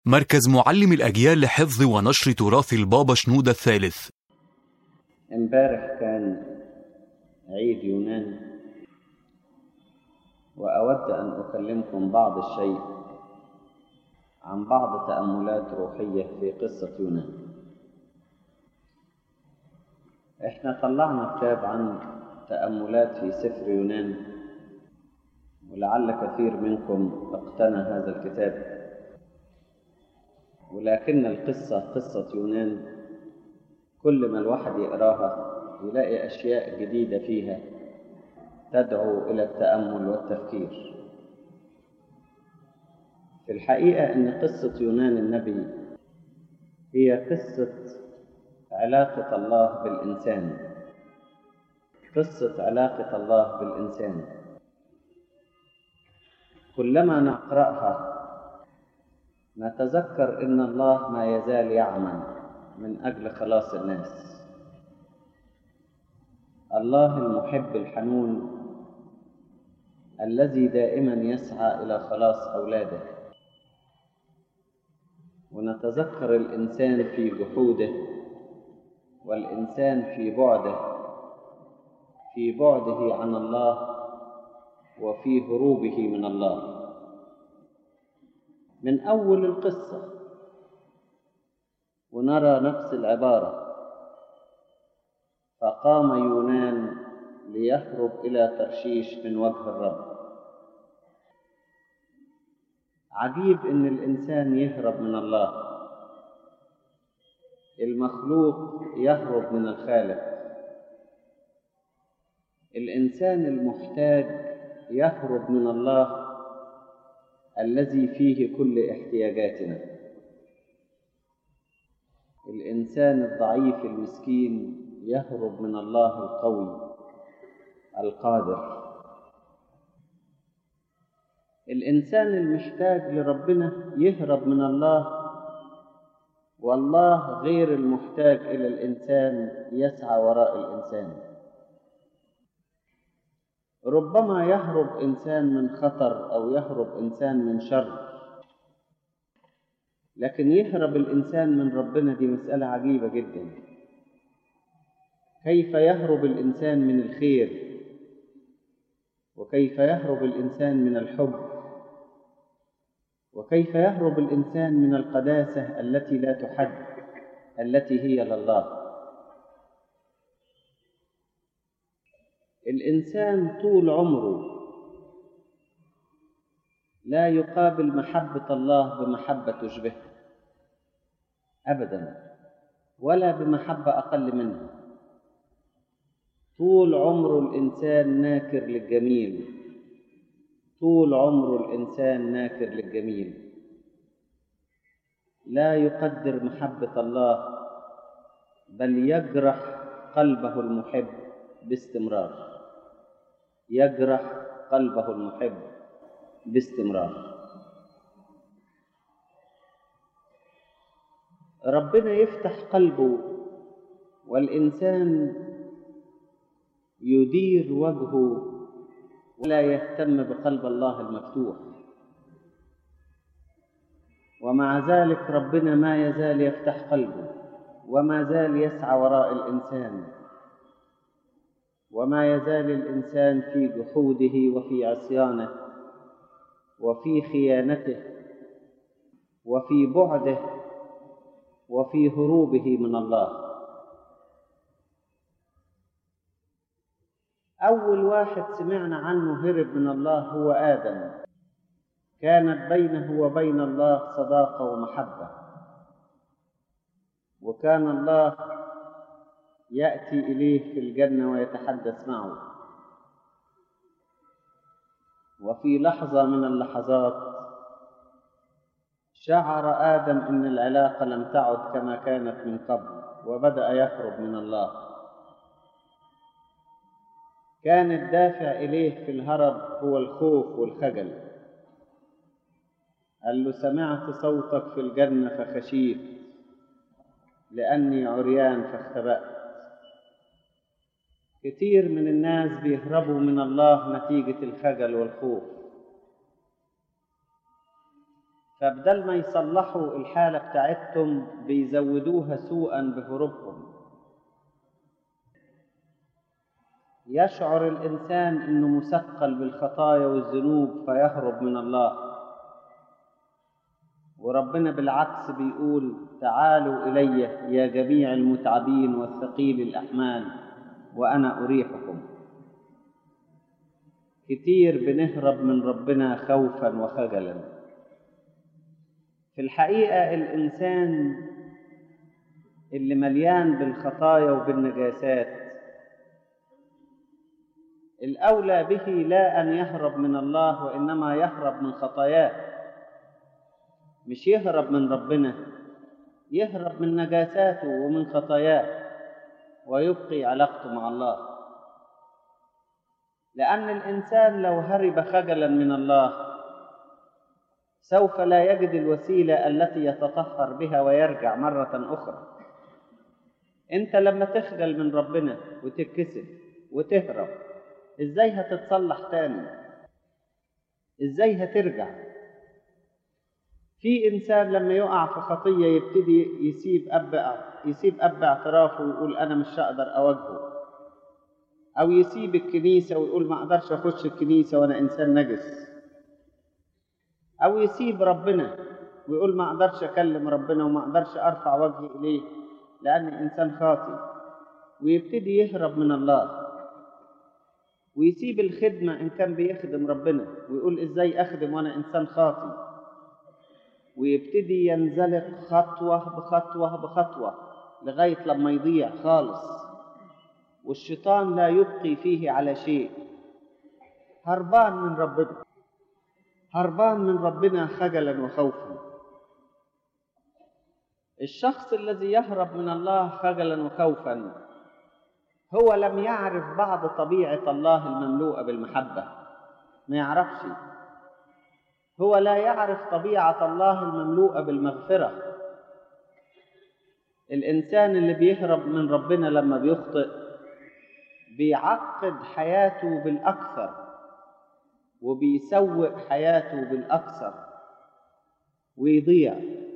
مركز معلم الأجيال لحفظ ونشر تراث البابا شنودة الثالث امبارح كان عيد يونان وأود أن أكلمكم بعض الشيء عن بعض تأملات روحية في قصة يونان احنا طلعنا كتاب عن تأملات في سفر يونان ولعل كثير منكم اقتنى هذا الكتاب ولكن القصة قصة يونان كل ما الواحد يقراها يلاقي أشياء جديدة فيها تدعو إلى التأمل والتفكير في الحقيقة أن قصة يونان النبي هي قصة علاقة الله بالإنسان قصة علاقة الله بالإنسان كلما نقرأها نتذكر ان الله ما يزال يعمل من اجل خلاص الناس الله المحب الحنون الذي دائما يسعى الى خلاص اولاده ونتذكر الانسان في جحوده والانسان في بعده في بعده عن الله وفي هروبه من الله من أول القصة ونرى نفس العبارة فقام يونان ليهرب إلى ترشيش من وجه الرب عجيب إن الإنسان يهرب من الله المخلوق يهرب من الخالق الإنسان المحتاج يهرب من الله الذي فيه كل احتياجاتنا الانسان الضعيف المسكين يهرب من الله القوي القادر الانسان المحتاج لربنا يهرب من الله والله غير المحتاج الى الانسان يسعى وراء الانسان ربما يهرب انسان من خطر او يهرب انسان من شر لكن يهرب الانسان من ربنا دي مساله عجيبه جدا كيف يهرب الانسان من الخير وكيف يهرب الانسان من الحب وكيف يهرب الانسان من القداسه التي لا تحد التي هي لله الإنسان طول عمره لا يقابل محبة الله بمحبة تشبهه أبدا ولا بمحبة أقل منها طول عمره الإنسان ناكر للجميل طول عمره الإنسان ناكر للجميل لا يقدر محبة الله بل يجرح قلبه المحب باستمرار يجرح قلبه المحب باستمرار ربنا يفتح قلبه والإنسان يدير وجهه ولا يهتم بقلب الله المفتوح ومع ذلك ربنا ما يزال يفتح قلبه وما زال يسعى وراء الإنسان وما يزال الانسان في جحوده وفي عصيانه وفي خيانته وفي بعده وفي هروبه من الله اول واحد سمعنا عنه هرب من الله هو ادم كانت بينه وبين الله صداقه ومحبه وكان الله يأتي إليه في الجنة ويتحدث معه وفي لحظة من اللحظات شعر آدم أن العلاقة لم تعد كما كانت من قبل وبدأ يهرب من الله كان الدافع إليه في الهرب هو الخوف والخجل قال له سمعت صوتك في الجنة فخشيت لأني عريان فاختبأت كتير من الناس بيهربوا من الله نتيجة الخجل والخوف فبدل ما يصلحوا الحالة بتاعتهم بيزودوها سوءا بهروبهم يشعر الإنسان أنه مثقل بالخطايا والذنوب فيهرب من الله وربنا بالعكس بيقول تعالوا إلي يا جميع المتعبين والثقيل الأحمال وأنا أريحكم كتير بنهرب من ربنا خوفا وخجلا في الحقيقة الإنسان اللي مليان بالخطايا وبالنجاسات الأولى به لا أن يهرب من الله وإنما يهرب من خطاياه مش يهرب من ربنا يهرب من نجاساته ومن خطاياه ويبقي علاقته مع الله لأن الإنسان لو هرب خجلا من الله سوف لا يجد الوسيلة التي يتطهر بها ويرجع مرة أخرى أنت لما تخجل من ربنا وتتكسل وتهرب إزاي هتتصلح تاني إزاي هترجع في إنسان لما يقع في خطية يبتدي يسيب أب يسيب أب اعترافه ويقول أنا مش هقدر أواجهه أو يسيب الكنيسة ويقول ما أقدرش أخش الكنيسة وأنا إنسان نجس أو يسيب ربنا ويقول ما أقدرش أكلم ربنا وما أقدرش أرفع وجهي إليه لأني إنسان خاطئ ويبتدي يهرب من الله ويسيب الخدمة إن كان بيخدم ربنا ويقول إزاي أخدم وأنا إنسان خاطئ ويبتدي ينزلق خطوة بخطوة بخطوة لغاية لما يضيع خالص والشيطان لا يبقي فيه على شيء هربان من ربنا هربان من ربنا خجلا وخوفا الشخص الذي يهرب من الله خجلا وخوفا هو لم يعرف بعض طبيعة الله المملوءة بالمحبة ما يعرفش هو لا يعرف طبيعة الله المملوءة بالمغفرة الإنسان اللي بيهرب من ربنا لما بيخطئ بيعقد حياته بالأكثر وبيسوء حياته بالأكثر ويضيع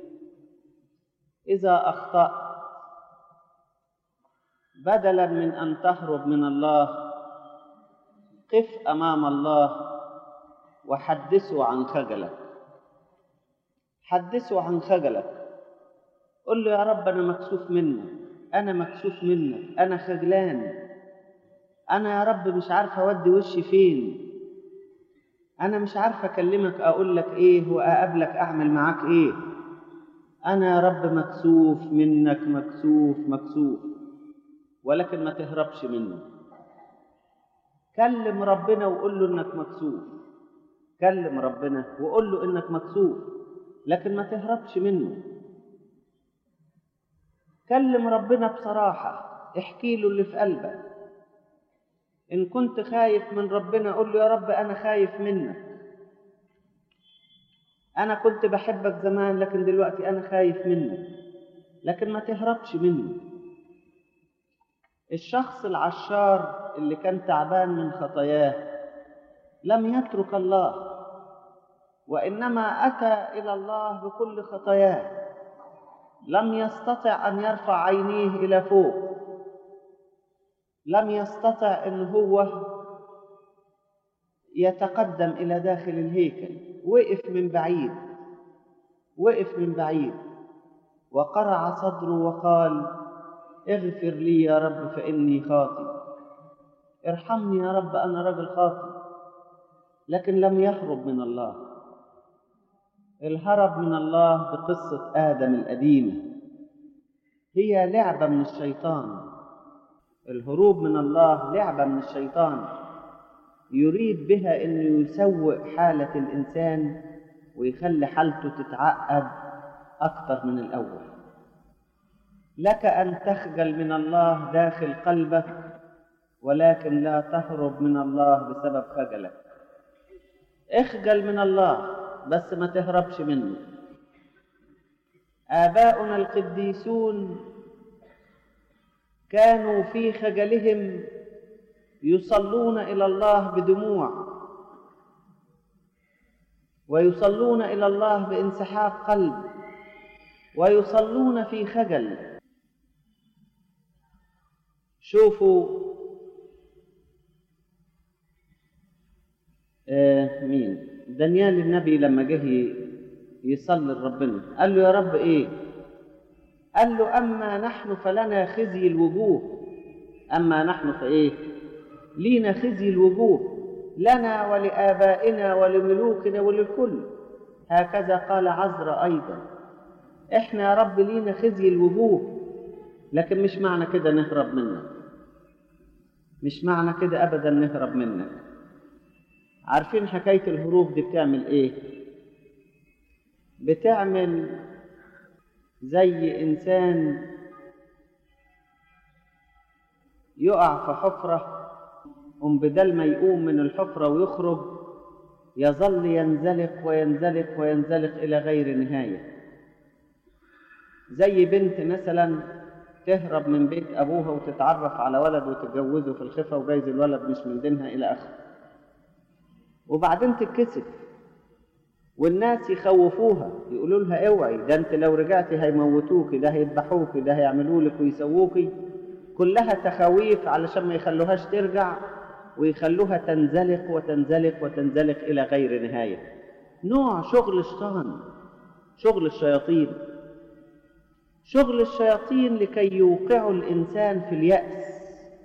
إذا أخطأت بدلا من أن تهرب من الله قف أمام الله وحدثوا عن خجلك حدثوا عن خجلك قل له يا رب أنا مكسوف منك أنا مكسوف منك أنا خجلان أنا يا رب مش عارف أودي وشي فين أنا مش عارف أكلمك أقول لك إيه وأقابلك أعمل معاك إيه أنا يا رب مكسوف منك مكسوف مكسوف ولكن ما تهربش منه كلم ربنا وقول له إنك مكسوف كلم ربنا وقول له إنك مكسوف لكن ما تهربش منه كلم ربنا بصراحة احكي له اللي في قلبك إن كنت خايف من ربنا قول له يا رب أنا خايف منك أنا كنت بحبك زمان لكن دلوقتي أنا خايف منك لكن ما تهربش منه الشخص العشار اللي كان تعبان من خطاياه لم يترك الله وإنما أتى إلى الله بكل خطاياه لم يستطع أن يرفع عينيه إلى فوق لم يستطع أن هو يتقدم إلى داخل الهيكل وقف من بعيد وقف من بعيد وقرع صدره وقال اغفر لي يا رب فإني خاطئ ارحمني يا رب أنا رجل خاطئ لكن لم يهرب من الله الهرب من الله بقصة آدم القديمة هي لعبة من الشيطان الهروب من الله لعبة من الشيطان يريد بها أنه يسوء حالة الإنسان ويخلي حالته تتعقد أكثر من الأول لك أن تخجل من الله داخل قلبك ولكن لا تهرب من الله بسبب خجلك اخجل من الله بس ما تهربش منه آباؤنا القديسون كانوا في خجلهم يصلون إلى الله بدموع ويصلون إلى الله بانسحاق قلب ويصلون في خجل شوفوا آه مين دانيال النبي لما جه يصلي لربنا قال له يا رب ايه قال له اما نحن فلنا خزي الوجوه اما نحن فايه لينا خزي الوجوه لنا ولابائنا ولملوكنا وللكل هكذا قال عزرا ايضا احنا يا رب لينا خزي الوجوه لكن مش معنى كده نهرب منك مش معنى كده ابدا نهرب منك عارفين حكايه الهروب دي بتعمل ايه بتعمل زي انسان يقع في حفره قم بدل ما يقوم من الحفره ويخرج يظل ينزلق وينزلق وينزلق الى غير نهايه زي بنت مثلا تهرب من بيت ابوها وتتعرف على ولد وتتجوزه في الخفه وجايز الولد مش من دينها الى اخره وبعدين تتكسف والناس يخوفوها يقولوا لها اوعي ده انت لو رجعتي هيموتوكي ده هيذبحوكي ده هيعملوا لك ويسووكي كلها تخاويف علشان ما يخلوهاش ترجع ويخلوها تنزلق وتنزلق وتنزلق الى غير نهايه نوع شغل شيطان شغل الشياطين شغل الشياطين لكي يوقعوا الانسان في الياس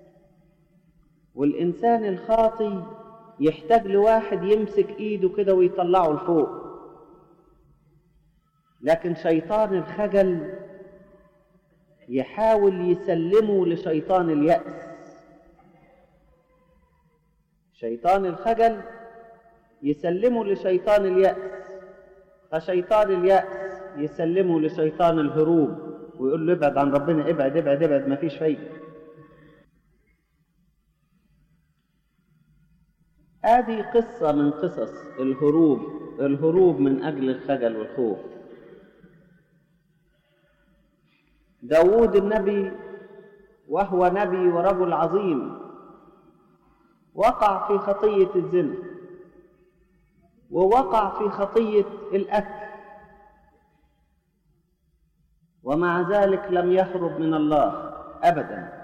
والانسان الخاطي يحتاج لواحد يمسك ايده كده ويطلعه لفوق لكن شيطان الخجل يحاول يسلمه لشيطان اليأس شيطان الخجل يسلمه لشيطان اليأس فشيطان اليأس يسلمه لشيطان الهروب ويقول له ابعد عن ربنا ابعد ابعد ابعد مفيش فايده ادي قصه من قصص الهروب الهروب من اجل الخجل والخوف داود النبي وهو نبي ورجل عظيم وقع في خطيه الزنا ووقع في خطيه الاكل ومع ذلك لم يهرب من الله ابدا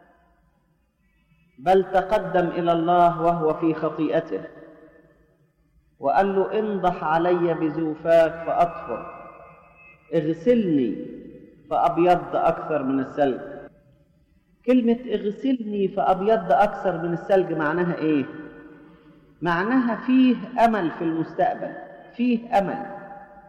بل تقدم الى الله وهو في خطيئته وقال له انضح علي بزوفاك فاطهر اغسلني فابيض اكثر من الثلج كلمه اغسلني فابيض اكثر من الثلج معناها ايه معناها فيه امل في المستقبل فيه امل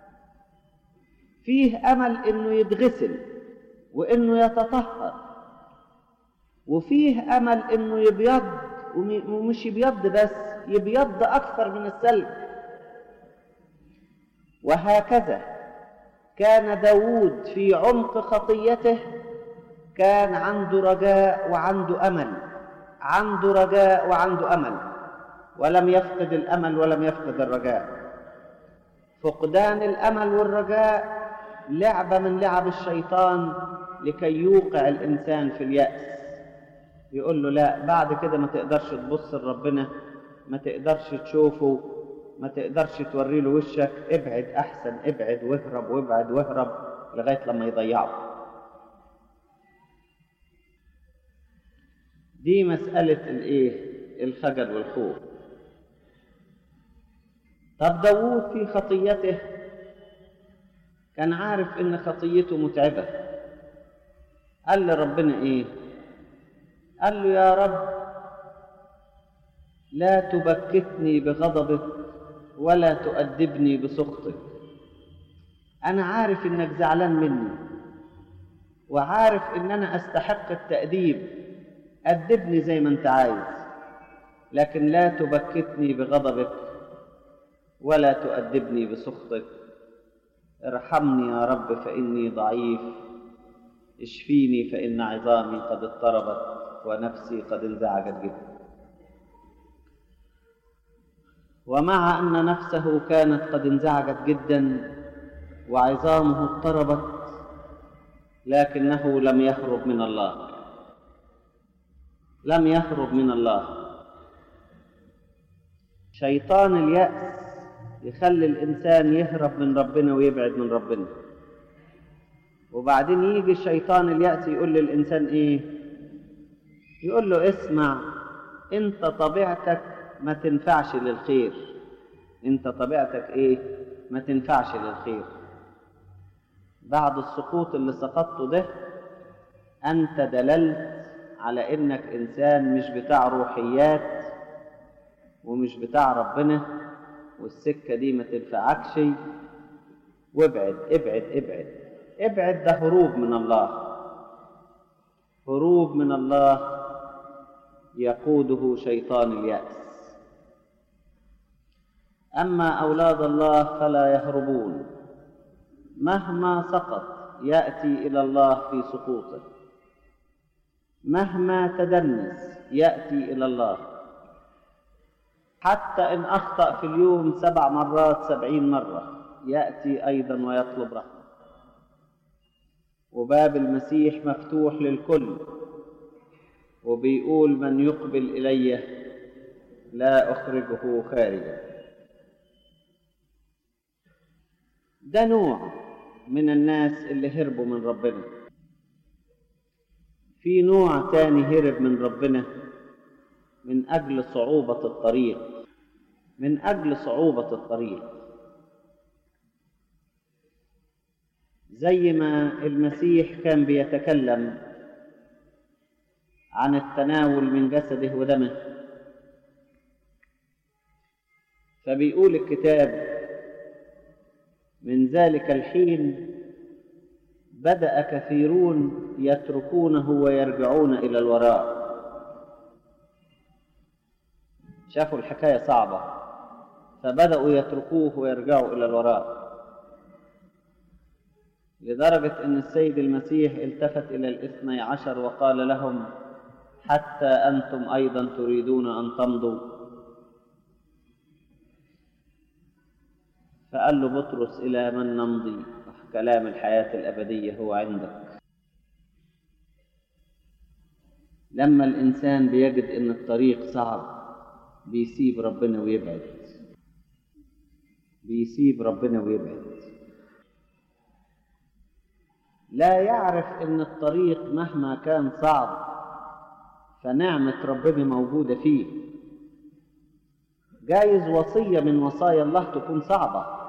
فيه امل انه يتغسل وانه يتطهر وفيه امل انه يبيض ومش يبيض بس يبيض اكثر من الثلج وهكذا كان داود في عمق خطيته كان عنده رجاء وعنده امل عنده رجاء وعنده امل ولم يفقد الامل ولم يفقد الرجاء فقدان الامل والرجاء لعبه من لعب الشيطان لكي يوقع الانسان في الياس يقول له لا بعد كده ما تقدرش تبص لربنا ما تقدرش تشوفه ما تقدرش توري له وشك ابعد احسن ابعد واهرب وابعد واهرب لغايه لما يضيعه دي مسألة الايه الخجل والخوف طب داوود في خطيته كان عارف ان خطيته متعبة قال لربنا ايه قال له يا رب لا تبكتني بغضبك ولا تؤدبني بسخطك انا عارف انك زعلان مني وعارف ان انا استحق التاديب ادبني زي ما انت عايز لكن لا تبكتني بغضبك ولا تؤدبني بسخطك ارحمني يا رب فاني ضعيف اشفيني فان عظامي قد اضطربت ونفسي قد انزعجت جدا ومع ان نفسه كانت قد انزعجت جدا وعظامه اضطربت لكنه لم يهرب من الله لم يهرب من الله شيطان الياس يخلي الإنسان يهرب من ربنا ويبعد من ربنا وبعدين يجي الشيطان اليأس يقول للإنسان إيه يقول له اسمع أنت طبيعتك ما تنفعش للخير أنت طبيعتك إيه ما تنفعش للخير بعد السقوط اللي سقطته ده أنت دللت على إنك إنسان مش بتاع روحيات ومش بتاع ربنا والسكة دي ما تنفعكش وابعد ابعد ابعد ابعد ده هروب من الله هروب من الله يقوده شيطان اليأس أما أولاد الله فلا يهربون مهما سقط يأتي إلى الله في سقوطه مهما تدنس يأتي إلى الله حتى إن أخطأ في اليوم سبع مرات سبعين مرة يأتي أيضا ويطلب رحمة وباب المسيح مفتوح للكل وبيقول من يقبل إلي لا أخرجه خارجا ده نوع من الناس اللي هربوا من ربنا في نوع تاني هرب من ربنا من أجل صعوبة الطريق من أجل صعوبة الطريق زي ما المسيح كان بيتكلم عن التناول من جسده ودمه فبيقول الكتاب من ذلك الحين بدأ كثيرون يتركونه ويرجعون إلى الوراء شافوا الحكاية صعبة فبدأوا يتركوه ويرجعوا إلى الوراء لدرجة أن السيد المسيح التفت إلى الاثني عشر وقال لهم حتى أنتم أيضا تريدون أن تمضوا فقال له بطرس إلى من نمضي كلام الحياة الأبدية هو عندك لما الإنسان بيجد إن الطريق صعب بيسيب ربنا ويبعد بيسيب ربنا ويبعد لا يعرف إن الطريق مهما كان صعب فنعمة ربنا موجودة فيه جايز وصية من وصايا الله تكون صعبة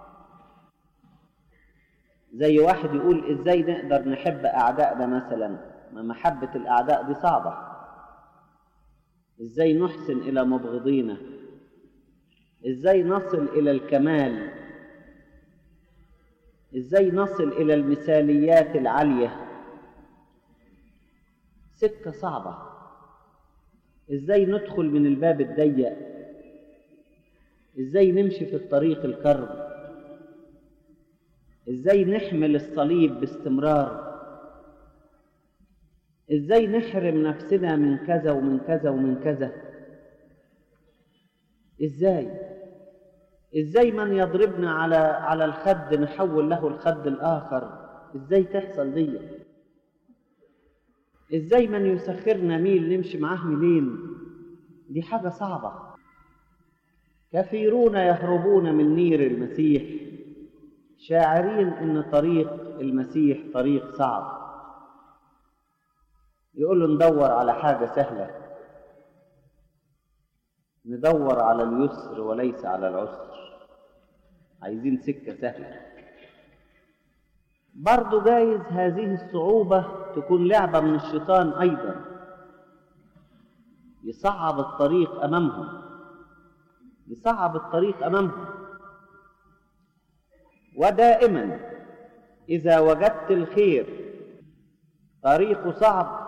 زي واحد يقول ازاي نقدر نحب اعدائنا مثلا ما محبة الاعداء دي صعبة ازاي نحسن الى مبغضينا ازاي نصل الى الكمال ازاي نصل الى المثاليات العالية سكة صعبة ازاي ندخل من الباب الضيق ازاي نمشي في الطريق الكرب ازاي نحمل الصليب باستمرار ازاي نحرم نفسنا من كذا ومن كذا ومن كذا ازاي ازاي من يضربنا على على الخد نحول له الخد الاخر ازاي تحصل دي ازاي من يسخرنا ميل نمشي معاه ميلين دي حاجه صعبه كثيرون يهربون من نير المسيح شاعرين ان طريق المسيح طريق صعب يقولوا ندور على حاجة سهلة ندور على اليسر وليس على العسر عايزين سكة سهلة برضو جايز هذه الصعوبة تكون لعبة من الشيطان أيضا يصعب الطريق أمامهم يصعب الطريق أمامهم ودائما إذا وجدت الخير طريق صعب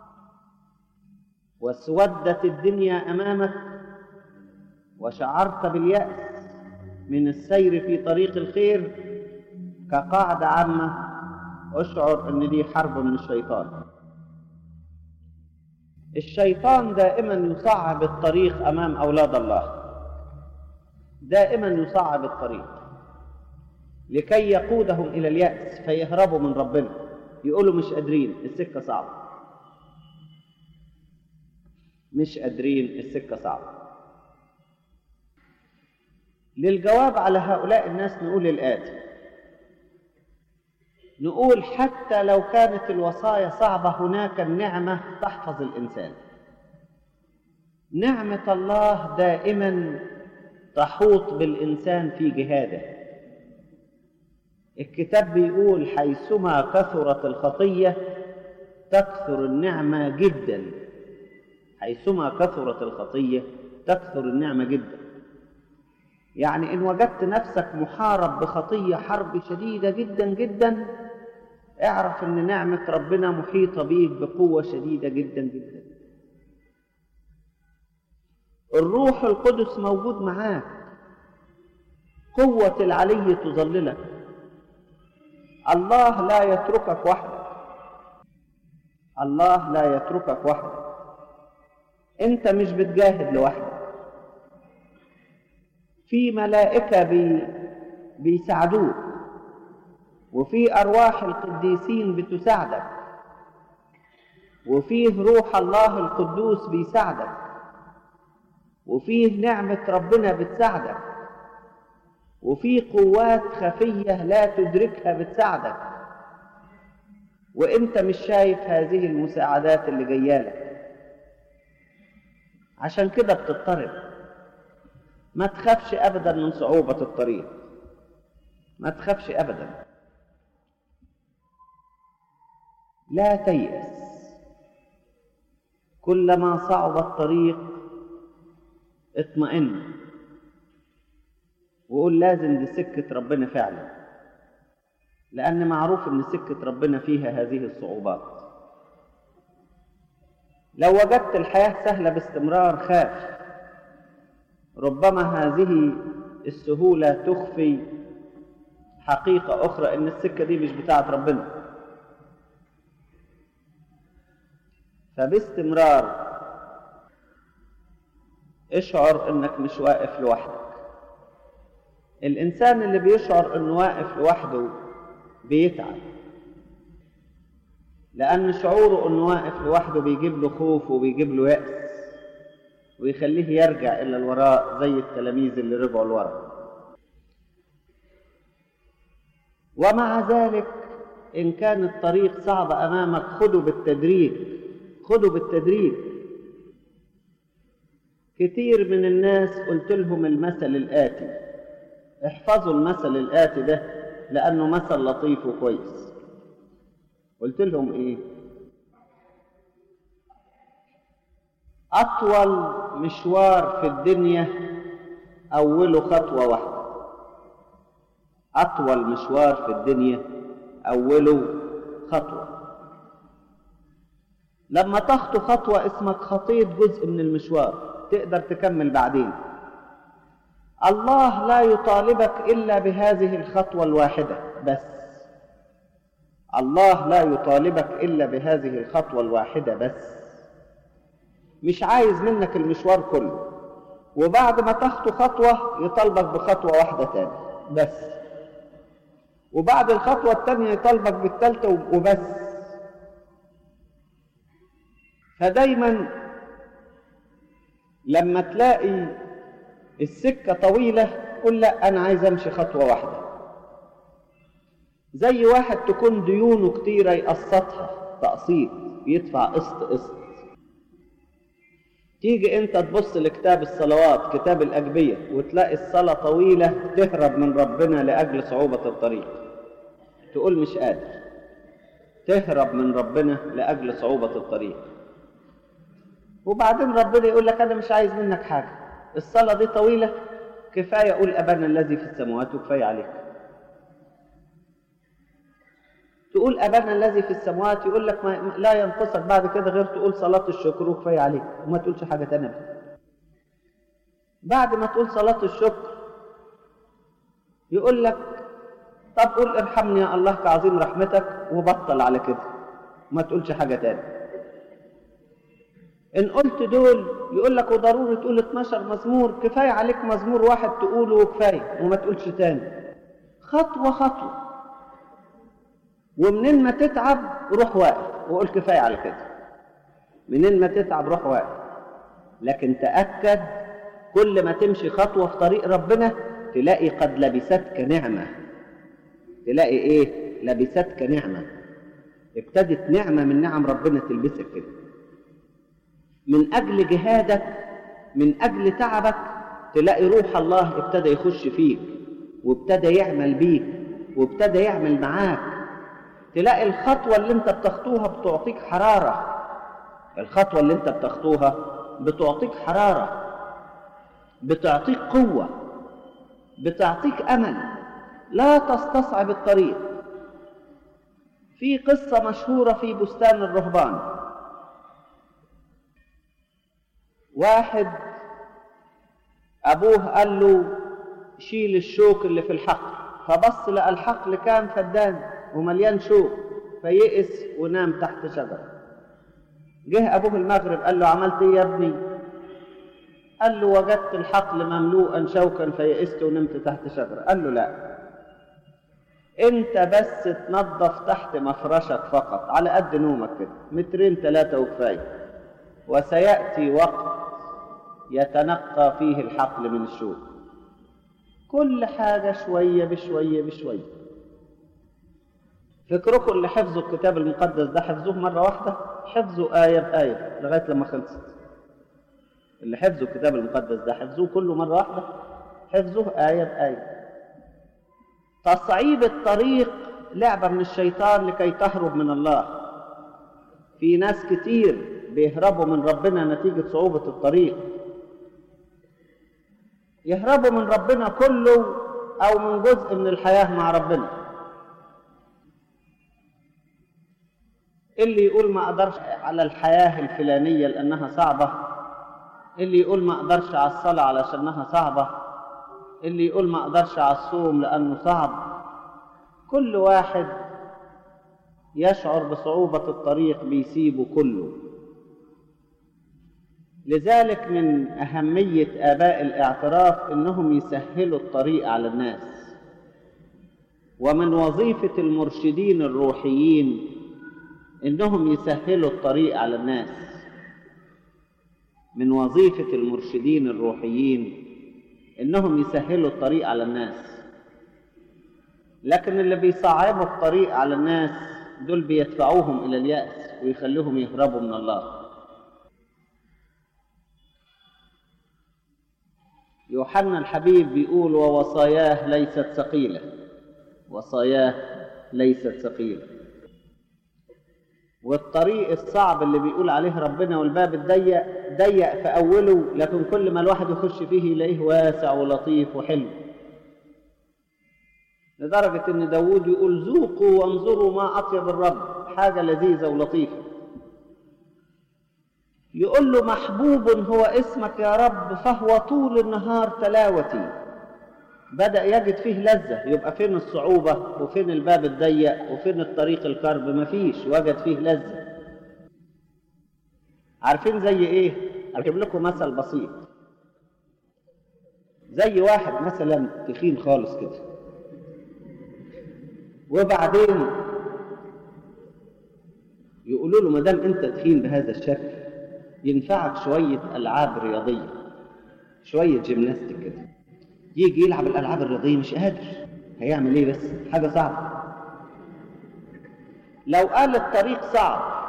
واسودت الدنيا أمامك وشعرت باليأس من السير في طريق الخير كقاعدة عامة اشعر ان دي حرب من الشيطان الشيطان دائما يصعب الطريق امام اولاد الله دائما يصعب الطريق لكي يقودهم الى الياس فيهربوا من ربنا يقولوا مش قادرين السكه صعبه مش قادرين السكه صعبه للجواب على هؤلاء الناس نقول الآتي نقول حتى لو كانت الوصايا صعبة هناك النعمة تحفظ الإنسان نعمة الله دائما تحوط بالإنسان في جهاده الكتاب بيقول حيثما كثرت الخطية تكثر النعمة جدا حيثما كثرت الخطية تكثر النعمة جدا يعني إن وجدت نفسك محارب بخطية حرب شديدة جدا جدا اعرف إن نعمة ربنا محيطة بيك بقوة شديدة جدا جدا الروح القدس موجود معاك قوة العلي تظللك الله لا يتركك وحدك الله لا يتركك وحدك انت مش بتجاهد لوحدك في ملائكة بي بيساعدوك وفي أرواح القديسين بتساعدك وفيه روح الله القدوس بيساعدك وفيه نعمة ربنا بتساعدك وفي قوات خفية لا تدركها بتساعدك وانت مش شايف هذه المساعدات اللي جايالك عشان كده بتضطرب ما تخافش ابدا من صعوبة الطريق ما تخافش ابدا لا تيأس كلما صعب الطريق اطمئن وقول لازم دي سكة ربنا فعلا لأن معروف إن سكة ربنا فيها هذه الصعوبات لو وجدت الحياة سهلة باستمرار خاف ربما هذه السهولة تخفي حقيقة أخرى إن السكة دي مش بتاعت ربنا فباستمرار اشعر إنك مش واقف لوحدك الإنسان اللي بيشعر إنه واقف لوحده بيتعب لأن شعوره إنه واقف لوحده بيجيب له خوف وبيجيب له يأس ويخليه يرجع إلى الوراء زي التلاميذ اللي رجعوا لورا ومع ذلك إن كان الطريق صعب أمامك خده بالتدريج خده بالتدريج كتير من الناس قلت لهم المثل الآتي احفظوا المثل الآتي ده لأنه مثل لطيف وكويس قلت لهم إيه أطول مشوار في الدنيا أوله خطوة واحدة أطول مشوار في الدنيا أوله خطوة لما تخطو خطوة اسمك خطيت جزء من المشوار تقدر تكمل بعدين الله لا يطالبك إلا بهذه الخطوة الواحدة بس الله لا يطالبك إلا بهذه الخطوة الواحدة بس مش عايز منك المشوار كله وبعد ما تخطو خطوة يطالبك بخطوة واحدة تاني بس وبعد الخطوة التانية يطالبك بالتالتة وبس فدايما لما تلاقي السكة طويلة قل لا أنا عايز أمشي خطوة واحدة زي واحد تكون ديونه كتيرة يقسطها تقسيط يدفع قسط قسط تيجي انت تبص لكتاب الصلوات كتاب الأجبية وتلاقي الصلاة طويلة تهرب من ربنا لأجل صعوبة الطريق تقول مش قادر تهرب من ربنا لأجل صعوبة الطريق وبعدين ربنا يقول لك أنا مش عايز منك حاجة الصلاة دي طويلة كفاية قول أبانا الذي في السماوات وكفاية عليك تقول أبانا الذي في السماوات يقول لك ما لا ينقصك بعد كده غير تقول صلاة الشكر وكفاية عليك وما تقولش حاجة تانية بعد ما تقول صلاة الشكر يقول لك طب قول ارحمني يا الله كعظيم رحمتك وبطل على كده ما تقولش حاجة تانية إن قلت دول يقول لك وضروري تقول 12 مزمور كفاية عليك مزمور واحد تقوله وكفاية وما تقولش تاني خطوة خطوة ومنين ما تتعب روح واقف وقول كفاية على كده منين ما تتعب روح واقف لكن تأكد كل ما تمشي خطوة في طريق ربنا تلاقي قد لبستك نعمة تلاقي ايه لبستك نعمة ابتدت نعمة من نعم ربنا تلبسك كده من أجل جهادك من أجل تعبك تلاقي روح الله ابتدى يخش فيك وابتدى يعمل بيك وابتدى يعمل معاك تلاقي الخطوة اللي انت بتخطوها بتعطيك حرارة الخطوة اللي انت بتخطوها بتعطيك حرارة بتعطيك قوة بتعطيك أمل لا تستصعب الطريق في قصة مشهورة في بستان الرهبان واحد أبوه قال له شيل الشوك اللي في الحقل فبص لقى الحقل كان فدان ومليان شوك فيئس ونام تحت شجرة جه أبوه المغرب قال له عملت إيه يا ابني؟ قال له وجدت الحقل مملوءا شوكا فيئست ونمت تحت شجرة قال له لا انت بس تنظف تحت مفرشك فقط على قد نومك كده مترين ثلاثة وكفاية وسيأتي وقت يتنقى فيه الحقل من الشوك كل حاجة شوية بشوية بشوية فكركم اللي حفظوا الكتاب المقدس ده حفظوه مرة واحدة حفظوا آية بآية لغاية لما خلصت اللي حفظوا الكتاب المقدس ده حفظوه كله مرة واحدة حفظوه آية بآية تصعيب الطريق لعبة من الشيطان لكي تهرب من الله في ناس كتير بيهربوا من ربنا نتيجة صعوبة الطريق يهربوا من ربنا كله أو من جزء من الحياة مع ربنا اللي يقول ما أقدرش على الحياة الفلانية لأنها صعبة اللي يقول ما أقدرش على الصلاة علشانها صعبة اللي يقول ما أقدرش على الصوم لأنه صعب كل واحد يشعر بصعوبة الطريق بيسيبه كله لذلك من أهمية آباء الاعتراف إنهم يسهلوا الطريق على الناس ومن وظيفة المرشدين الروحيين إنهم يسهلوا الطريق على الناس من وظيفة المرشدين الروحيين إنهم يسهلوا الطريق على الناس لكن اللي بيصعبوا الطريق على الناس دول بيدفعوهم إلى اليأس ويخلوهم يهربوا من الله يوحنا الحبيب بيقول ووصاياه ليست ثقيلة وصاياه ليست ثقيلة والطريق الصعب اللي بيقول عليه ربنا والباب الضيق ضيق في أوله لكن كل ما الواحد يخش فيه يلاقيه واسع ولطيف وحلو لدرجة إن داوود يقول ذوقوا وانظروا ما أطيب الرب حاجة لذيذة ولطيفة يقول له محبوب هو اسمك يا رب فهو طول النهار تلاوتي بدأ يجد فيه لذة يبقى فين الصعوبة وفين الباب الضيق وفين الطريق الكرب مفيش وجد فيه لذة عارفين زي ايه اجيب لكم مثل بسيط زي واحد مثلا تخين خالص كده وبعدين يقولوا له ما دام انت تخين بهذا الشكل ينفعك شويه العاب رياضيه شويه جيمناستيك كده يجي يلعب الالعاب الرياضيه مش قادر هيعمل ايه بس حاجه صعبه لو قال الطريق صعب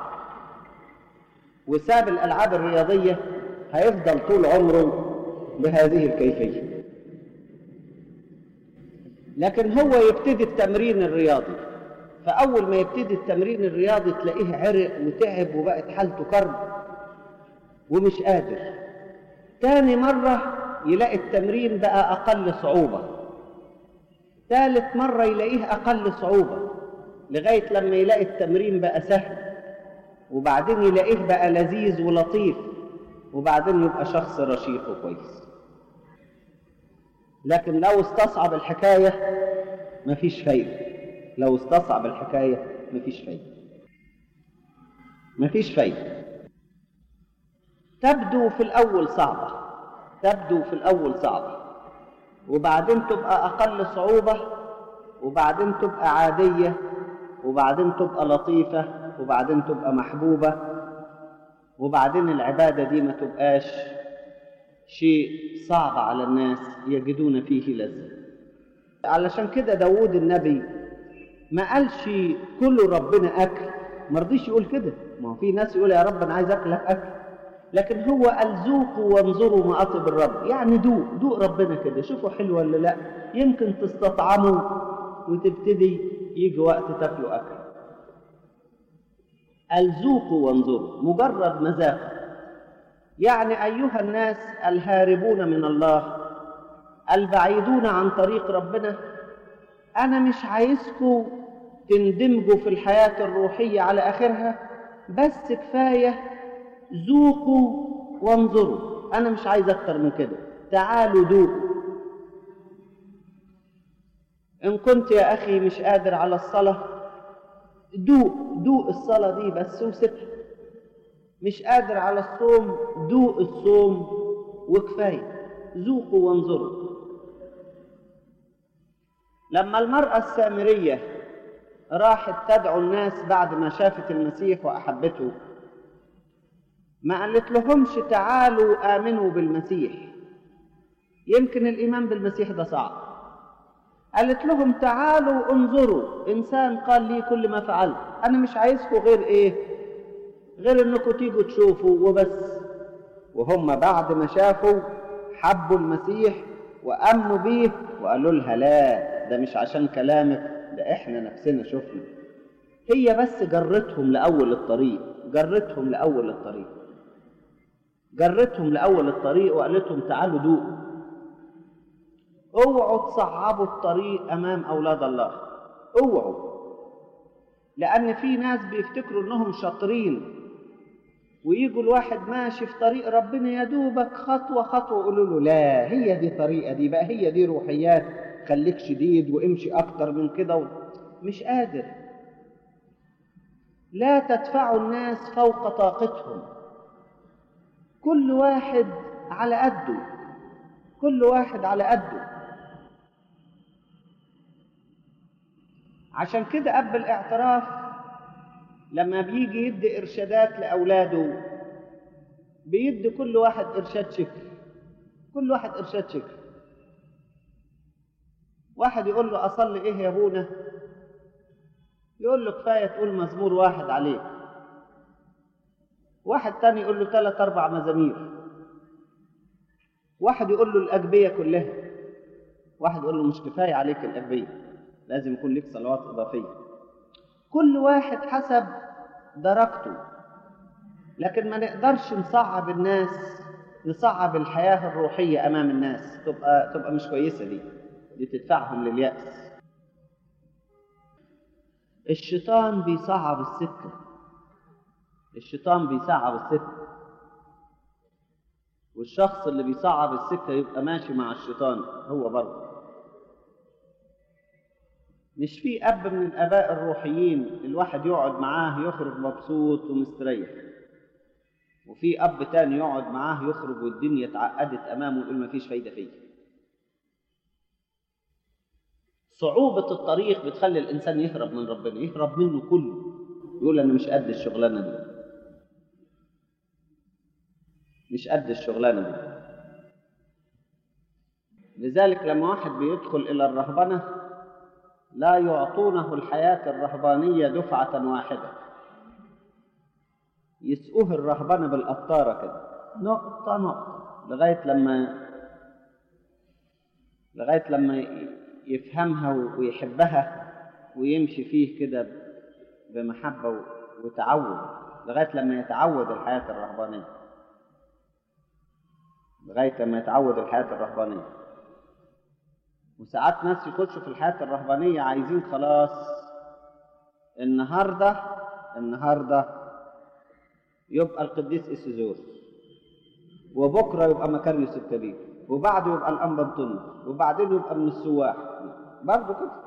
وساب الالعاب الرياضيه هيفضل طول عمره بهذه الكيفيه لكن هو يبتدي التمرين الرياضي فاول ما يبتدي التمرين الرياضي تلاقيه عرق وتعب وبقت حالته كرب ومش قادر تاني مره يلاقي التمرين بقى أقل صعوبة ثالث مرة يلاقيه أقل صعوبة لغاية لما يلاقي التمرين بقى سهل وبعدين يلاقيه بقى لذيذ ولطيف وبعدين يبقى شخص رشيق وكويس لكن لو استصعب الحكاية مفيش فايدة لو استصعب الحكاية مفيش فايدة مفيش فايدة تبدو في الأول صعبة تبدو في الأول صعبة وبعدين تبقى أقل صعوبة وبعدين تبقى عادية وبعدين تبقى لطيفة وبعدين تبقى محبوبة وبعدين العبادة دي ما تبقاش شيء صعب على الناس يجدون فيه لذة علشان كده داود النبي ما قالش كله ربنا أكل ما رضيش يقول كده ما هو في ناس يقول يا رب أنا عايز أكلك أكل لكن هو قال ذوقوا وانظروا ما أطيب الرب يعني دوق دوق ربنا كده شوفوا حلو ولا لا يمكن تستطعموا وتبتدي يجي وقت تاكلوا أكل قال ذوقوا وانظروا مجرد مذاق يعني أيها الناس الهاربون من الله البعيدون عن طريق ربنا أنا مش عايزكم تندمجوا في الحياة الروحية على آخرها بس كفاية ذوقوا وانظروا أنا مش عايز أكتر من كده تعالوا ذوقوا إن كنت يا أخي مش قادر على الصلاة دوق دوق الصلاة دي بس وسيبها مش قادر على الصوم دوق الصوم وكفاية ذوقوا وانظروا لما المرأة السامرية راحت تدعو الناس بعد ما شافت المسيح وأحبته ما قالت لهمش تعالوا آمنوا بالمسيح يمكن الإيمان بالمسيح ده صعب قالت لهم تعالوا انظروا إنسان قال لي كل ما فعلت أنا مش عايزكم غير إيه غير إنكم تيجوا تشوفوا وبس وهم بعد ما شافوا حبوا المسيح وأمنوا بيه وقالوا لها لا ده مش عشان كلامك ده احنا نفسنا شفنا هي بس جرتهم لأول الطريق جرتهم لأول الطريق جرتهم لأول الطريق وقالت لهم تعالوا دوقوا اوعوا تصعبوا الطريق أمام أولاد الله اوعوا لأن في ناس بيفتكروا إنهم شاطرين ويجوا الواحد ماشي في طريق ربنا يا دوبك خطوة خطوة يقولوا له لا هي دي طريقة دي بقى هي دي روحيات خليك شديد وامشي أكتر من كده و... مش قادر لا تدفعوا الناس فوق طاقتهم كل واحد على قده كل واحد على قده عشان كده أب الاعتراف لما بيجي يدي إرشادات لأولاده بيدي كل واحد إرشاد شكل كل واحد إرشاد شكل واحد يقول له أصلي إيه يا أبونا يقول له كفاية تقول مزمور واحد عليك واحد تاني يقول له ثلاث أربع مزامير واحد يقول له الأجبية كلها واحد يقول له مش كفاية عليك الأجبية لازم يكون لك صلوات إضافية كل واحد حسب درجته لكن ما نقدرش نصعب الناس نصعب الحياة الروحية أمام الناس تبقى تبقى مش كويسة دي دي تدفعهم لليأس الشيطان بيصعب السكة الشيطان بيصعب السكة والشخص اللي بيصعب السكة يبقى ماشي مع الشيطان هو برضه مش في أب من الآباء الروحيين الواحد يقعد معاه يخرج مبسوط ومستريح وفي أب تاني يقعد معاه يخرج والدنيا اتعقدت أمامه ويقول مفيش فايدة فيه صعوبة الطريق بتخلي الإنسان يهرب من ربنا يهرب منه كله يقول أنا مش قد الشغلانة دي مش قد الشغلانة دي لذلك لما واحد بيدخل إلى الرهبنة لا يعطونه الحياة الرهبانية دفعة واحدة يسقوه الرهبنة بالقطارة كده نقطة نقطة لغاية لما لغاية لما يفهمها ويحبها ويمشي فيه كده بمحبة وتعود لغاية لما يتعود الحياة الرهبانية لغاية لما يتعود الحياة الرهبانية وساعات ناس يخشوا في الحياة الرهبانية عايزين خلاص النهاردة النهاردة يبقى القديس إسيزور وبكرة يبقى مكاريوس الكبير وبعده يبقى الأنبا بطنس وبعدين يبقى من السواح برضه كده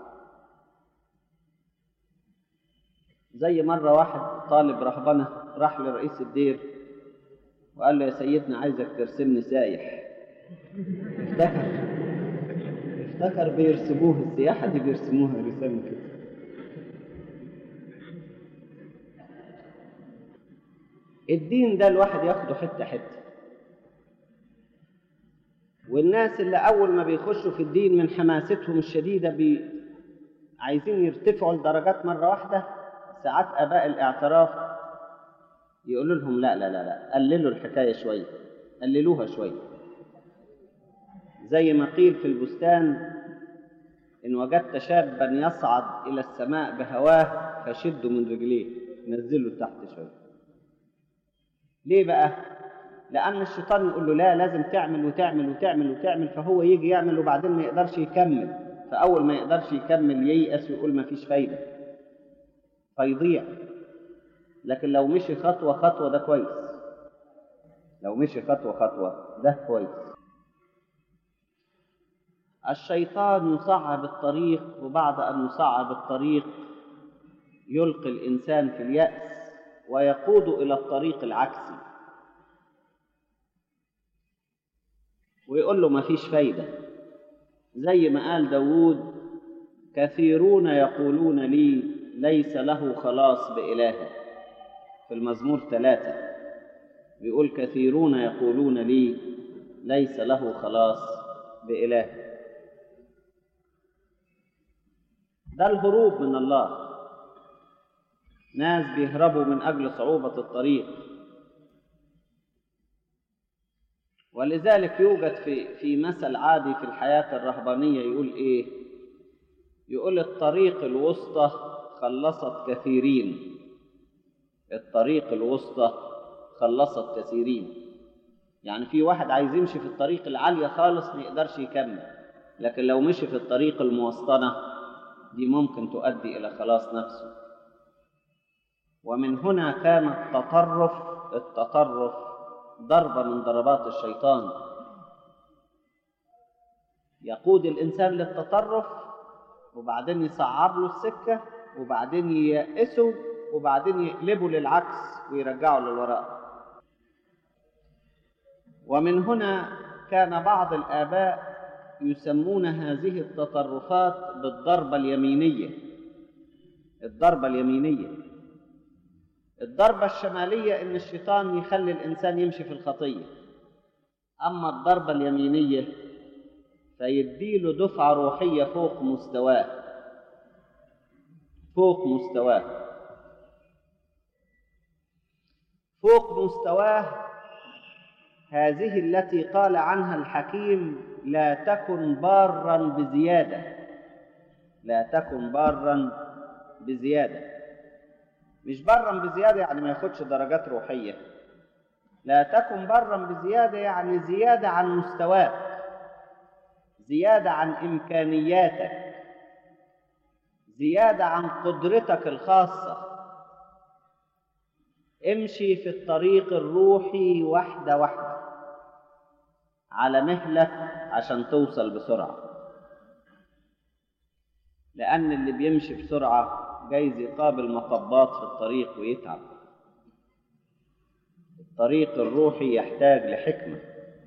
زي مرة واحد طالب رهبنة راح لرئيس الدير وقال له يا سيدنا عايزك ترسمني سايح افتكر افتكر بيرسموه السياحة دي بيرسموها رسام كده الدين ده الواحد ياخده حتة حتة والناس اللي أول ما بيخشوا في الدين من حماستهم الشديدة بي عايزين يرتفعوا لدرجات مرة واحدة ساعات آباء الاعتراف يقولوا لهم لا لا لا لا قللوا الحكاية شوية قللوها شوية زي ما قيل في البستان إن وجدت شابا يصعد إلى السماء بهواه فشدوا من رجليه نزلوا تحت شوية ليه بقى؟ لأن الشيطان يقول له لا لازم تعمل وتعمل وتعمل وتعمل فهو يجي يعمل وبعدين ما يقدرش يكمل فأول ما يقدرش يكمل ييأس ويقول ما فيش فايدة فيضيع لكن لو مشي خطوة خطوة ده كويس لو مشي خطوة خطوة ده كويس الشيطان يصعب الطريق وبعد أن يصعب الطريق يلقي الإنسان في اليأس ويقود إلى الطريق العكسي ويقول له مفيش فايدة زي ما قال داود كثيرون يقولون لي ليس له خلاص بإلهه في المزمور ثلاثة بيقول كثيرون يقولون لي ليس له خلاص بإلهه ده الهروب من الله ناس بيهربوا من أجل صعوبة الطريق ولذلك يوجد في في مثل عادي في الحياة الرهبانية يقول إيه؟ يقول الطريق الوسطى خلصت كثيرين الطريق الوسطى خلصت كثيرين يعني في واحد عايز يمشي في الطريق العالية خالص ما يقدرش يكمل لكن لو مشي في الطريق الموسطنة دي ممكن تؤدي إلى خلاص نفسه ومن هنا كان التطرف التطرف ضربة من ضربات الشيطان يقود الإنسان للتطرف وبعدين يصعب له السكة وبعدين ييأسه وبعدين يقلبه للعكس ويرجعه للوراء ومن هنا كان بعض الآباء يسمون هذه التطرفات بالضربة اليمينية الضربة اليمينية الضربة الشمالية إن الشيطان يخلي الإنسان يمشي في الخطية أما الضربة اليمينية فيديله دفعة روحية فوق مستواه فوق مستواه فوق مستواه هذه التي قال عنها الحكيم لا تكن بارا بزيادة لا تكن بارا بزيادة مش برا بزيادة يعني ما ياخدش درجات روحية لا تكن برا بزيادة يعني زيادة عن مستواك زيادة عن إمكانياتك زيادة عن قدرتك الخاصة امشي في الطريق الروحي واحدة واحدة على مهلك عشان توصل بسرعة لأن اللي بيمشي بسرعة جايز يقابل مطبات في الطريق ويتعب الطريق الروحي يحتاج لحكمة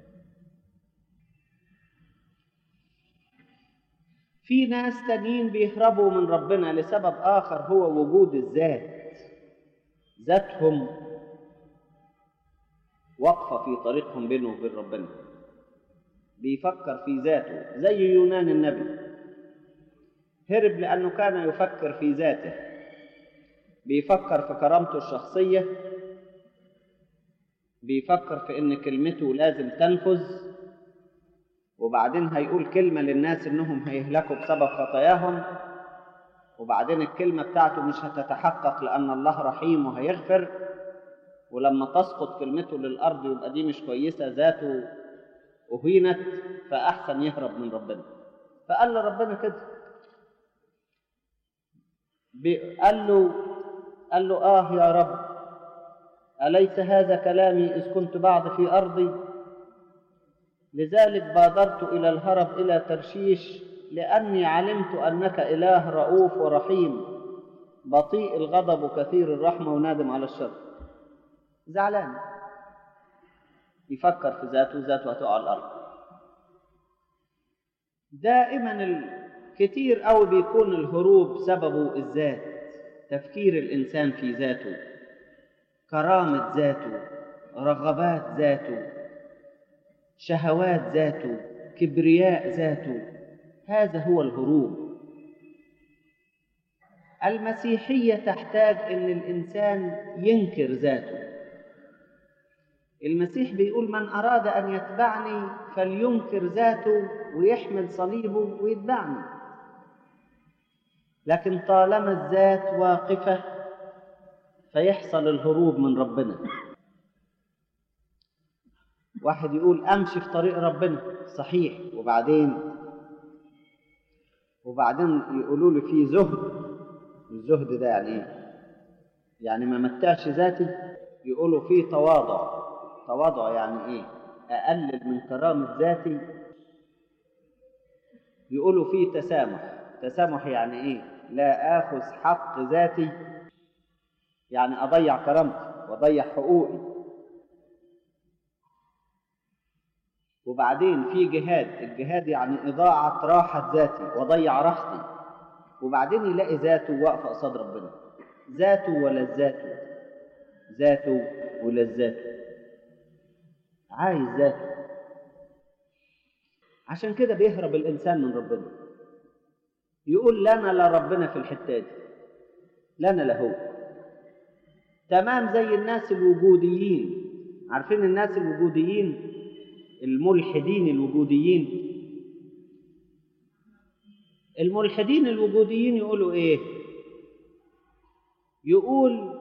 في ناس تانيين بيهربوا من ربنا لسبب آخر هو وجود الذات ذاتهم واقفة في طريقهم بينه وبين ربنا بيفكر في ذاته زي يونان النبي هرب لأنه كان يفكر في ذاته بيفكر في كرامته الشخصية بيفكر في إن كلمته لازم تنفذ وبعدين هيقول كلمة للناس إنهم هيهلكوا بسبب خطاياهم وبعدين الكلمة بتاعته مش هتتحقق لأن الله رحيم وهيغفر ولما تسقط كلمته للأرض يبقى دي مش كويسة ذاته أهينت فأحسن يهرب من ربنا فقال لربنا كده قال له قال له آه يا رب أليس هذا كلامي إذ كنت بعد في أرضي لذلك بادرت إلى الهرب إلى ترشيش لأني علمت أنك إله رؤوف ورحيم بطيء الغضب وكثير الرحمة ونادم على الشر زعلان يفكر في ذاته ذاته هتقع على الأرض دائما كتير قوي بيكون الهروب سببه الذات تفكير الإنسان في ذاته كرامة ذاته رغبات ذاته شهوات ذاته كبرياء ذاته هذا هو الهروب المسيحية تحتاج أن الإنسان ينكر ذاته المسيح بيقول من أراد أن يتبعني فلينكر ذاته ويحمل صليبه ويتبعني لكن طالما الذات واقفة فيحصل الهروب من ربنا واحد يقول أمشي في طريق ربنا صحيح وبعدين وبعدين يقولوا لي في زهد الزهد ده يعني ايه يعني ما متعش ذاتي يقولوا فيه تواضع تواضع يعني ايه اقلل من كرامه ذاتي يقولوا فيه تسامح تسامح يعني ايه لا اخذ حق ذاتي يعني اضيع كرامتي واضيع حقوقي وبعدين في جهاد الجهاد يعني اضاعه راحه ذاتي واضيع راحتي وبعدين يلاقي ذاته واقفه قصاد ربنا ذاته ولذاته ذاته ولذاته عايز ذاته عشان كده بيهرب الانسان من ربنا يقول لنا لا ربنا في الحته دي لنا لا هو تمام زي الناس الوجوديين عارفين الناس الوجوديين الملحدين الوجوديين الملحدين الوجوديين يقولوا ايه يقول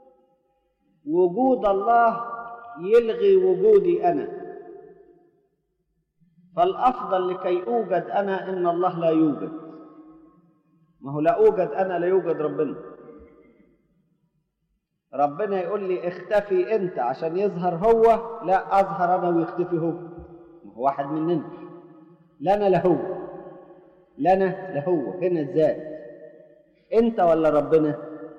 وجود الله يلغي وجودي انا فالافضل لكي اوجد انا ان الله لا يوجد ما هو لا اوجد انا لا يوجد ربنا ربنا يقول لي اختفي انت عشان يظهر هو لا اظهر انا ويختفي هو ما هو واحد مننا لنا لا هو لنا لا هو هنا الذات انت ولا ربنا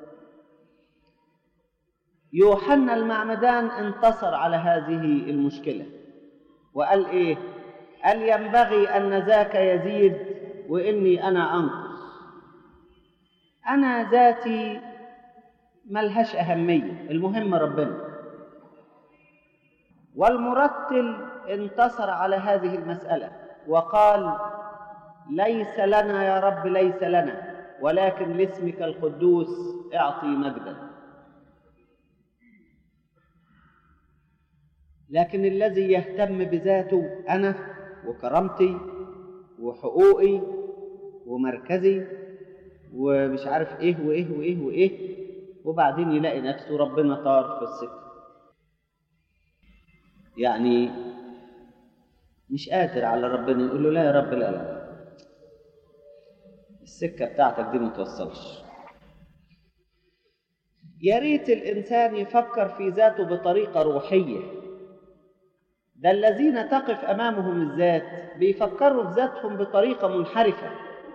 يوحنا المعمدان انتصر على هذه المشكله وقال ايه قال ينبغي ان ذاك يزيد واني انا انقص انا ذاتي ملهاش اهميه المهم ربنا والمرتل انتصر على هذه المساله وقال ليس لنا يا رب ليس لنا ولكن لاسمك القدوس اعطي مجدا لكن الذي يهتم بذاته انا وكرامتي وحقوقي ومركزي ومش عارف ايه وايه وايه وايه وبعدين يلاقي نفسه ربنا طار في السكه يعني مش قادر على ربنا يقول له لا يا رب لا لا السكه بتاعتك دي ما توصلش يا ريت الانسان يفكر في ذاته بطريقه روحيه ده الذين تقف امامهم الذات بيفكروا في ذاتهم بطريقه منحرفه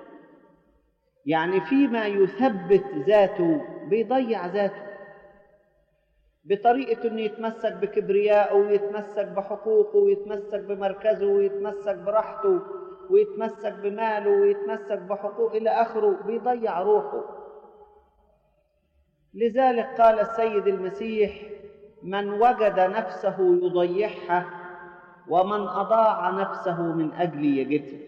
يعني فيما يثبت ذاته بيضيع ذاته بطريقة انه يتمسك بكبريائه ويتمسك بحقوقه ويتمسك بمركزه ويتمسك براحته ويتمسك بماله ويتمسك بحقوقه إلى آخره بيضيع روحه لذلك قال السيد المسيح من وجد نفسه يضيعها ومن أضاع نفسه من أجلي يجدها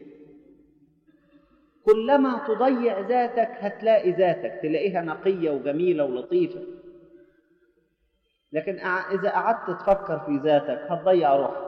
كلما تضيع ذاتك هتلاقي ذاتك تلاقيها نقية وجميلة ولطيفة لكن إذا قعدت تفكر في ذاتك هتضيع روحك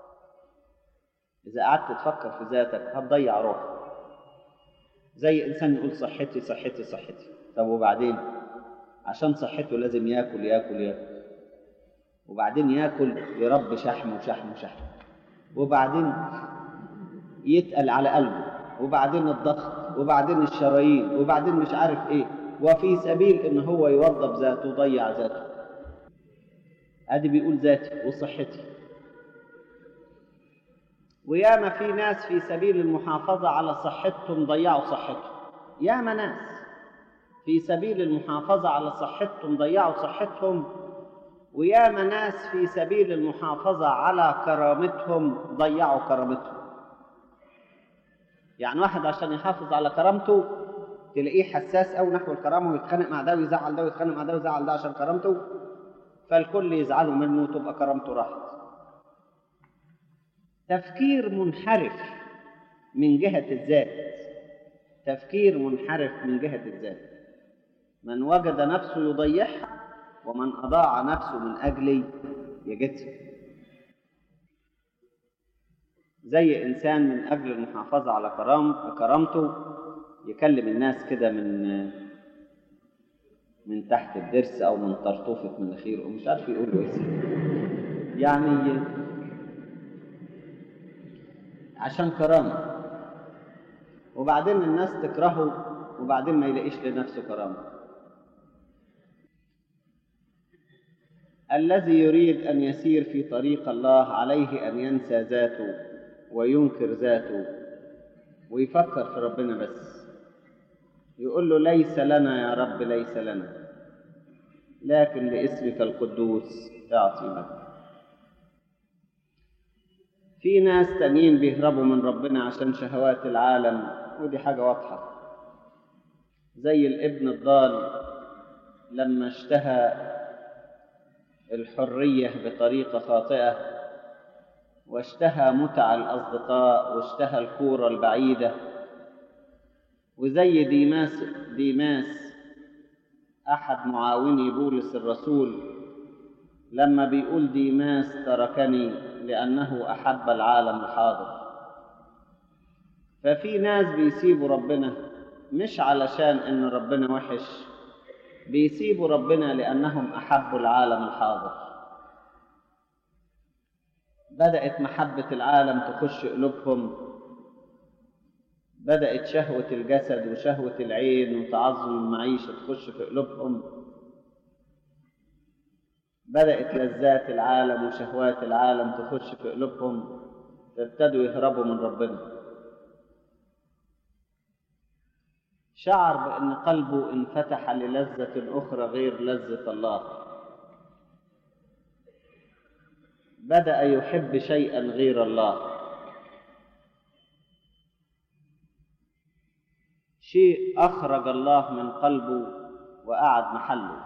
إذا قعدت تفكر في ذاتك هتضيع روحك زي إنسان يقول صحتي صحتي صحتي طب وبعدين عشان صحته لازم ياكل ياكل ياكل وبعدين ياكل يربي شحم وشحم وشحم وبعدين يتقل على قلبه وبعدين الضغط وبعدين الشرايين وبعدين مش عارف ايه وفي سبيل ان هو يوظف ذاته ويضيع ذاته ادي بيقول ذاتي وصحتي وياما في ناس في سبيل المحافظة على صحتهم ضيعوا صحتهم ياما ناس في سبيل المحافظة على صحتهم ضيعوا صحتهم وياما ناس في سبيل المحافظة على كرامتهم ضيعوا كرامتهم يعني واحد عشان يحافظ على كرامته تلاقيه حساس قوي نحو الكرامة ويتخانق مع ده ويزعل ده ويتخانق مع ده ويزعل ده عشان كرامته فالكل يزعلوا منه وتبقى كرامته راحت تفكير منحرف من جهة الذات تفكير منحرف من جهة الذات من وجد نفسه يضيعها ومن أضاع نفسه من أجلي يجدها زي إنسان من أجل المحافظة على كرام كرامته يكلم الناس كده من من تحت الضرس أو من طرطوفة مناخيره ومش عارف يقول له إيه يعني عشان كرامة وبعدين الناس تكرهه وبعدين ما يلاقيش لنفسه كرامة الذي يريد أن يسير في طريق الله عليه أن ينسى ذاته وينكر ذاته ويفكر في ربنا بس يقول له ليس لنا يا رب ليس لنا لكن لاسمك القدوس اعطي مجد في ناس تانيين بيهربوا من ربنا عشان شهوات العالم ودي حاجة واضحة زي الابن الضال لما اشتهى الحرية بطريقة خاطئة واشتهى متع الأصدقاء واشتهى الكورة البعيدة وزي ديماس ديماس أحد معاوني بولس الرسول لما بيقول ديماس تركني لأنه أحب العالم الحاضر ففي ناس بيسيبوا ربنا مش علشان إن ربنا وحش بيسيبوا ربنا لأنهم أحبوا العالم الحاضر بدأت محبة العالم تخش قلوبهم بدأت شهوة الجسد وشهوة العين وتعظم المعيشة تخش في قلوبهم بدأت لذات العالم وشهوات العالم تخش في قلوبهم فابتدوا يهربوا من ربنا شعر بأن قلبه انفتح للذة أخرى غير لذة الله بدأ يحب شيئا غير الله شيء أخرج الله من قلبه وقعد محله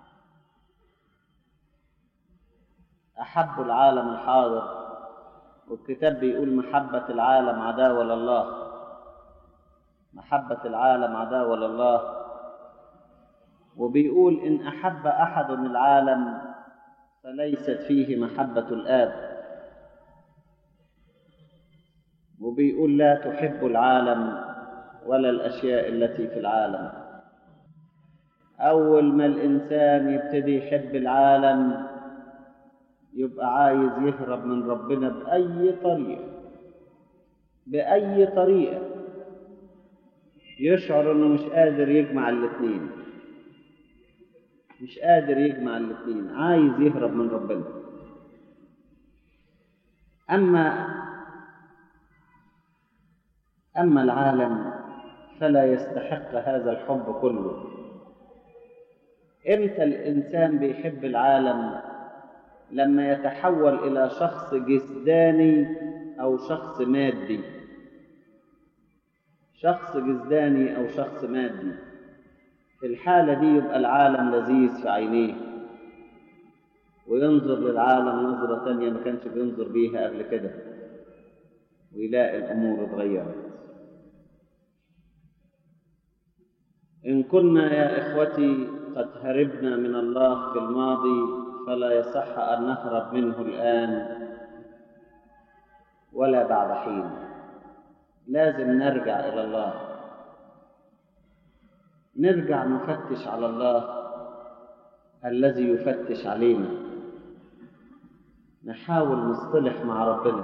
أحب العالم الحاضر والكتاب بيقول محبة العالم عداوة لله محبة العالم عداوة لله وبيقول إن أحب أحد العالم فليست فيه محبة الآب وبيقول لا تحب العالم ولا الأشياء التي في العالم أول ما الإنسان يبتدي يحب العالم يبقى عايز يهرب من ربنا بأي طريقة بأي طريقة يشعر إنه مش قادر يجمع الاتنين مش قادر يجمع الاتنين عايز يهرب من ربنا أما أما العالم فلا يستحق هذا الحب كله امتى الانسان بيحب العالم لما يتحول الى شخص جسداني او شخص مادي شخص جسداني او شخص مادي في الحالة دي يبقى العالم لذيذ في عينيه وينظر للعالم نظرة تانية ما كانش بينظر بيها قبل كده ويلاقي الأمور اتغيرت إن كنا يا إخوتي قد هربنا من الله في الماضي فلا يصح أن نهرب منه الآن ولا بعد حين لازم نرجع إلى الله نرجع نفتش على الله الذي يفتش علينا نحاول نصطلح مع ربنا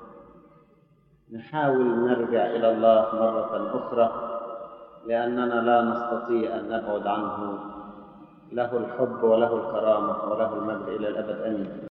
نحاول نرجع إلى الله مرة أخرى لأننا لا نستطيع أن نبعد عنه له الحب وله الكرامة وله المجد إلى الأبد آمين